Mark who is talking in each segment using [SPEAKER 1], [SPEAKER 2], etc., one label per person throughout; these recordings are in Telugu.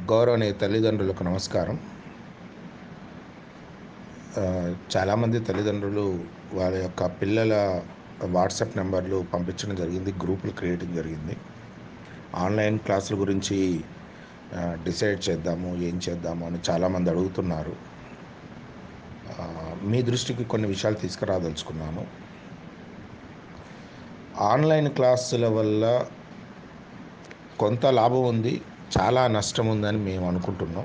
[SPEAKER 1] గౌరవనీయ తల్లిదండ్రులకు నమస్కారం ఆ, చాలామంది తల్లిదండ్రులు వాళ్ళ యొక్క పిల్లల వాట్సాప్ నెంబర్లు పంపించడం జరిగింది గ్రూపులు క్రియేటింగ్ జరిగింది ఆన్లైన్ క్లాసుల గురించి ఆ, డిసైడ్ చేద్దాము ఏం చేద్దాము అని చాలామంది అడుగుతున్నారు ఆ, మీ దృష్టికి కొన్ని విషయాలు తీసుకురాదలుచుకున్నాను ఆన్లైన్ క్లాసుల వల్ల కొంత లాభం ఉంది చాలా నష్టం ఉందని మేము అనుకుంటున్నాం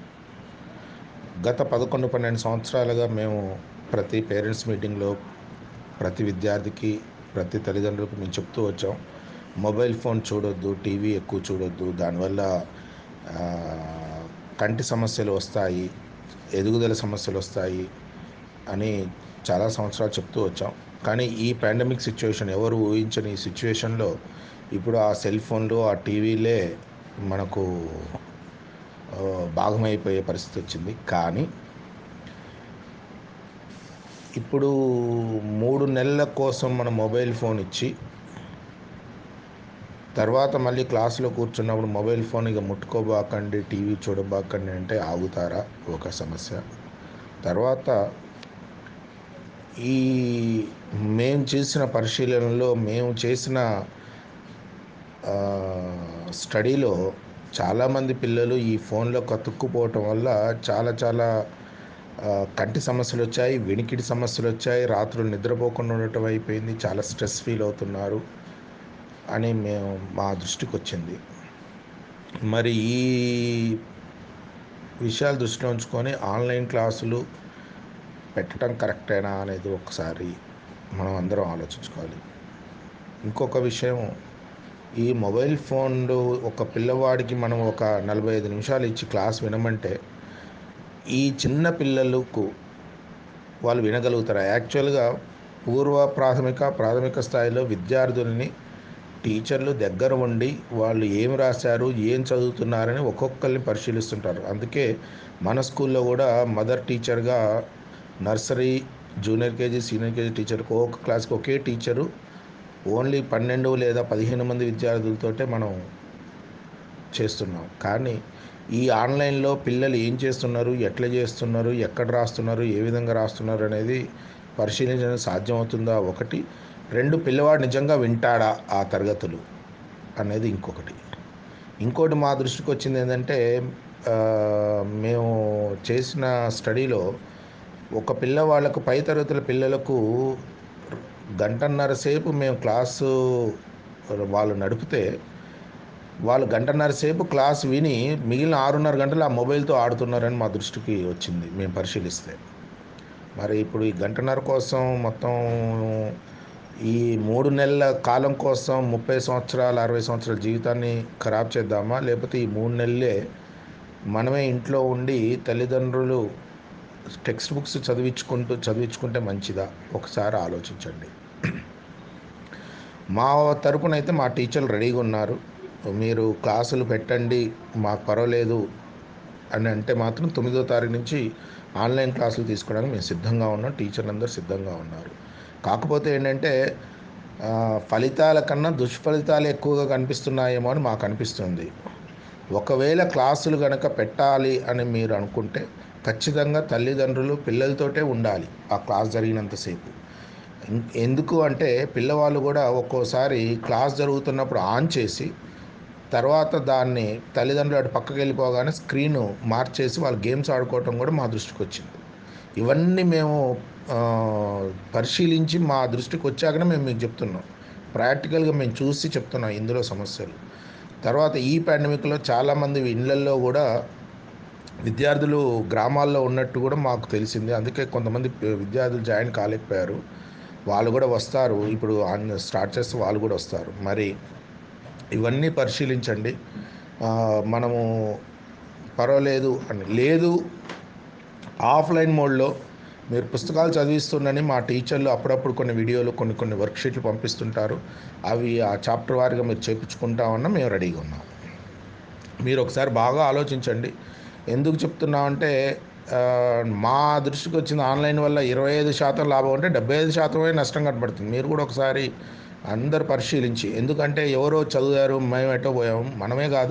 [SPEAKER 1] గత పదకొండు పన్నెండు సంవత్సరాలుగా మేము ప్రతి పేరెంట్స్ మీటింగ్లో ప్రతి విద్యార్థికి ప్రతి తల్లిదండ్రులకు మేము చెప్తూ వచ్చాం మొబైల్ ఫోన్ చూడొద్దు టీవీ ఎక్కువ చూడొద్దు దానివల్ల ఆ, కంటి సమస్యలు వస్తాయి ఎదుగుదల సమస్యలు వస్తాయి అని చాలా సంవత్సరాలు చెప్తూ వచ్చాం కానీ ఈ పాండమిక్ సిచ్యువేషన్ ఎవరు ఊహించని ఈ సిచ్యువేషన్లో ఇప్పుడు ఆ సెల్ ఫోన్లు ఆ టీవీలే మనకు ఆ, భాగమైపోయే పరిస్థితి వచ్చింది కానీ ఇప్పుడు మూడు నెలల కోసం మన మొబైల్ ఫోన్ ఇచ్చి తర్వాత మళ్ళీ క్లాసులో కూర్చున్నప్పుడు మొబైల్ ఫోన్ ఇక ముట్టుకోబాకండి టీవీ చూడబాకండి అంటే ఆగుతారా ఒక సమస్య తర్వాత ఈ మేము చేసిన పరిశీలనలో మేము చేసిన ఆ, స్టడీలో చాలామంది పిల్లలు ఈ ఫోన్లో కతుక్కుపోవటం వల్ల చాలా చాలా ఆ, కంటి సమస్యలు వచ్చాయి వెనికిడి సమస్యలు వచ్చాయి రాత్రులు నిద్రపోకుండా ఉండటం అయిపోయింది చాలా స్ట్రెస్ ఫీల్ అవుతున్నారు అని మేము మా దృష్టికి వచ్చింది మరి ఈ విషయాలు దృష్టిలో ఉంచుకొని ఆన్లైన్ క్లాసులు పెట్టడం కరెక్టేనా అనేది ఒకసారి మనం అందరం ఆలోచించుకోవాలి ఇంకొక విషయం ఈ మొబైల్ ఫోన్లు ఒక పిల్లవాడికి మనం ఒక నలభై ఐదు నిమిషాలు ఇచ్చి క్లాస్ వినమంటే ఈ చిన్న పిల్లలకు వాళ్ళు వినగలుగుతారు యాక్చువల్గా పూర్వ ప్రాథమిక ప్రాథమిక స్థాయిలో విద్యార్థుల్ని టీచర్లు దగ్గర ఉండి వాళ్ళు ఏం రాశారు ఏం చదువుతున్నారని ఒక్కొక్కరిని పరిశీలిస్తుంటారు అందుకే మన స్కూల్లో కూడా మదర్ టీచర్గా nursery junior KG senior KG టీచర్కి ఒక్కొక్క క్లాస్కి ఒకే టీచరు ఓన్లీ పన్నెండు లేదా పదిహేను మంది విద్యార్థులతోటే మనం చేస్తున్నాం కానీ ఈ ఆన్లైన్లో పిల్లలు ఏం చేస్తున్నారు ఎట్లా చేస్తున్నారు ఎక్కడ రాస్తున్నారు ఏ విధంగా రాస్తున్నారు అనేది పరిశీలించడం సాధ్యమవుతుందా ఒకటి రెండు పిల్లవాడు నిజంగా వింటాడా ఆ తరగతులు అనేది ఇంకొకటి ఇంకోటి మా దృష్టికి వచ్చింది ఏంటంటే ఆ, మేము చేసిన స్టడీలో ఒక పిల్లవాళ్ళకు పై తరగతుల పిల్లలకు గంటన్నర సేపు మేము క్లాసు వాళ్ళు నడిపితే వాళ్ళు గంటన్నర సేపు క్లాస్ విని మిగిలిన ఆరున్నర గంటలు ఆ మొబైల్తో ఆడుతున్నారని మా దృష్టికి వచ్చింది మేము పరిశీలిస్తే మరి ఇప్పుడు ఈ గంటన్నర కోసం మొత్తం ఈ మూడు నెలల కాలం కోసం ముప్పై సంవత్సరాల అరవై సంవత్సరాల జీవితాన్ని ఖరాబ్ చేద్దామా లేకపోతే ఈ మూడు నెలలే మనమే ఇంట్లో ఉండి తల్లిదండ్రులు టెక్స్ట్ బుక్స్ చదివించుకుంటూ చదివించుకుంటే మంచిదా ఒకసారి ఆలోచించండి మా తరపున అయితే మా టీచర్లు రెడీగా ఉన్నారు మీరు క్లాసులు పెట్టండి మాకు పర్వాలేదు అని అంటే మాత్రం తొమ్మిదో తారీఖు నుంచి ఆన్లైన్ క్లాసులు తీసుకోవడానికి మేము సిద్ధంగా ఉన్నాం టీచర్లు అందరూ సిద్ధంగా ఉన్నారు కాకపోతే ఏంటంటే ఆ, ఫలితాల కన్నా దుష్ఫలితాలు ఎక్కువగా కనిపిస్తున్నాయేమో అని మాకు అనిపిస్తుంది ఒకవేళ క్లాసులు కనుక పెట్టాలి అని మీరు అనుకుంటే ఖచ్చితంగా తల్లిదండ్రులు పిల్లలతోటే ఉండాలి ఆ క్లాస్ జరిగినంతసేపు ఎన్- ఎందుకు అంటే పిల్లవాళ్ళు కూడా ఒక్కోసారి క్లాస్ జరుగుతున్నప్పుడు ఆన్ చేసి తర్వాత దాన్ని తల్లిదండ్రులు అటు పక్కకి వెళ్ళిపోగానే స్క్రీన్ మార్చేసి వాళ్ళు గేమ్స్ ఆడుకోవటం కూడా మా దృష్టికి వచ్చింది ఇవన్నీ మేము ఆ, పరిశీలించి మా దృష్టికి వచ్చాకనే మేము మీకు చెప్తున్నాం ప్రాక్టికల్గా మేము చూసి చెప్తున్నాం ఇందులో సమస్యలు తర్వాత ఈ పాండమిక్లో చాలామంది ఇళ్ళల్లో కూడా విద్యార్థులు గ్రామాల్లో ఉన్నట్టు కూడా మాకు తెలిసింది అందుకే కొంతమంది ప- విద్యార్థులు జాయిన్ కాలేకపోయారు వాళ్ళు కూడా వస్తారు ఇప్పుడు ఆన్ స్టార్ట్ చేస్తే వాళ్ళు కూడా వస్తారు మరి ఇవన్నీ పరిశీలించండి ఆ, మనము పర్వాలేదు అని లేదు ఆఫ్లైన్ మోడ్లో మీరు పుస్తకాలు చదివిస్తుండని మా టీచర్లు అప్పుడప్పుడు కొన్ని వీడియోలు కొన్ని కొన్ని వర్క్షీట్లు పంపిస్తుంటారు అవి ఆ చాప్టర్ వారిగా మీరు చేపించుకుంటామన్నా మేము రెడీగా ఉన్నాం మీరు ఒకసారి బాగా ఆలోచించండి ఎందుకు చెప్తున్నామంటే ఆ, మా దృష్టికి వచ్చిన ఆన్లైన్ వల్ల ఇరవై ఐదు శాతం లాభం అంటే డెబ్బై ఐదు శాతమే నష్టం కనబడుతుంది మీరు కూడా ఒకసారి అందరు పరిశీలించి ఎందుకంటే ఎవరో చదివారు మేము ఎటో పోయాము మనమే కాదు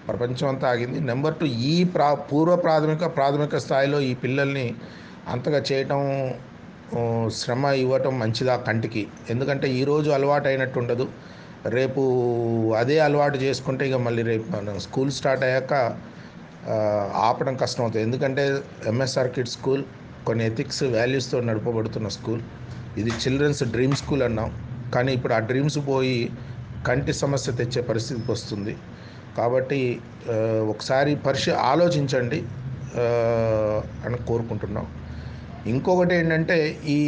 [SPEAKER 1] ప్రపంచం అంతా ఆగింది నెంబర్ టూ ఈ ప్రా పూర్వ ప్రాథమిక ప్రాథమిక స్థాయిలో ఈ పిల్లల్ని అంతగా చేయటం ఆ, శ్రమ ఇవ్వటం మంచిదా కంటికి ఎందుకంటే ఈరోజు అలవాటు అయినట్టు ఉండదు రేపు అదే అలవాటు చేసుకుంటే ఇక మళ్ళీ రేపు మన స్కూల్ స్టార్ట్ అయ్యాక ఆ, ఆపడం కష్టం అవుతుంది ఎందుకంటే ఎంఎస్ఆర్ కిడ్ స్కూల్ కొన్ని ఎథిక్స్ వాల్యూస్తో నడపబడుతున్న స్కూల్ ఇది చిల్డ్రన్స్ డ్రీమ్ స్కూల్ అన్నాం కానీ ఇప్పుడు ఆ డ్రీమ్స్ పోయి కంటి సమస్య తెచ్చే పరిస్థితికి వస్తుంది కాబట్టి ఆ, ఒకసారి పరిశీ ఆలోచించండి ఆ, అని కోరుకుంటున్నాం ఇంకొకటి ఏంటంటే ఈ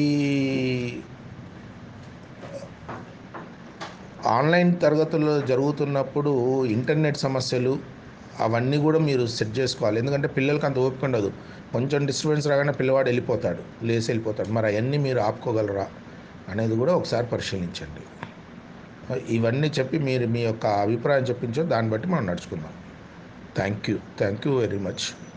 [SPEAKER 1] ఆన్లైన్ తరగతులు జరుగుతున్నప్పుడు ఇంటర్నెట్ సమస్యలు అవన్నీ కూడా మీరు సెట్ చేసుకోవాలి ఎందుకంటే పిల్లలకి అంత ఓపిక ఉండదు కొంచెం డిస్టర్బెన్స్ రాగానే పిల్లవాడు వెళ్ళిపోతాడు లేచి వెళ్ళిపోతాడు మరి అవన్నీ మీరు ఆపుకోగలరా అనేది కూడా ఒకసారి పరిశీలించండి ఇవన్నీ చెప్పి మీరు మీ యొక్క అభిప్రాయం చెప్పించో దాన్ని బట్టి మనం నడుచుకుందాం thank you thank you very much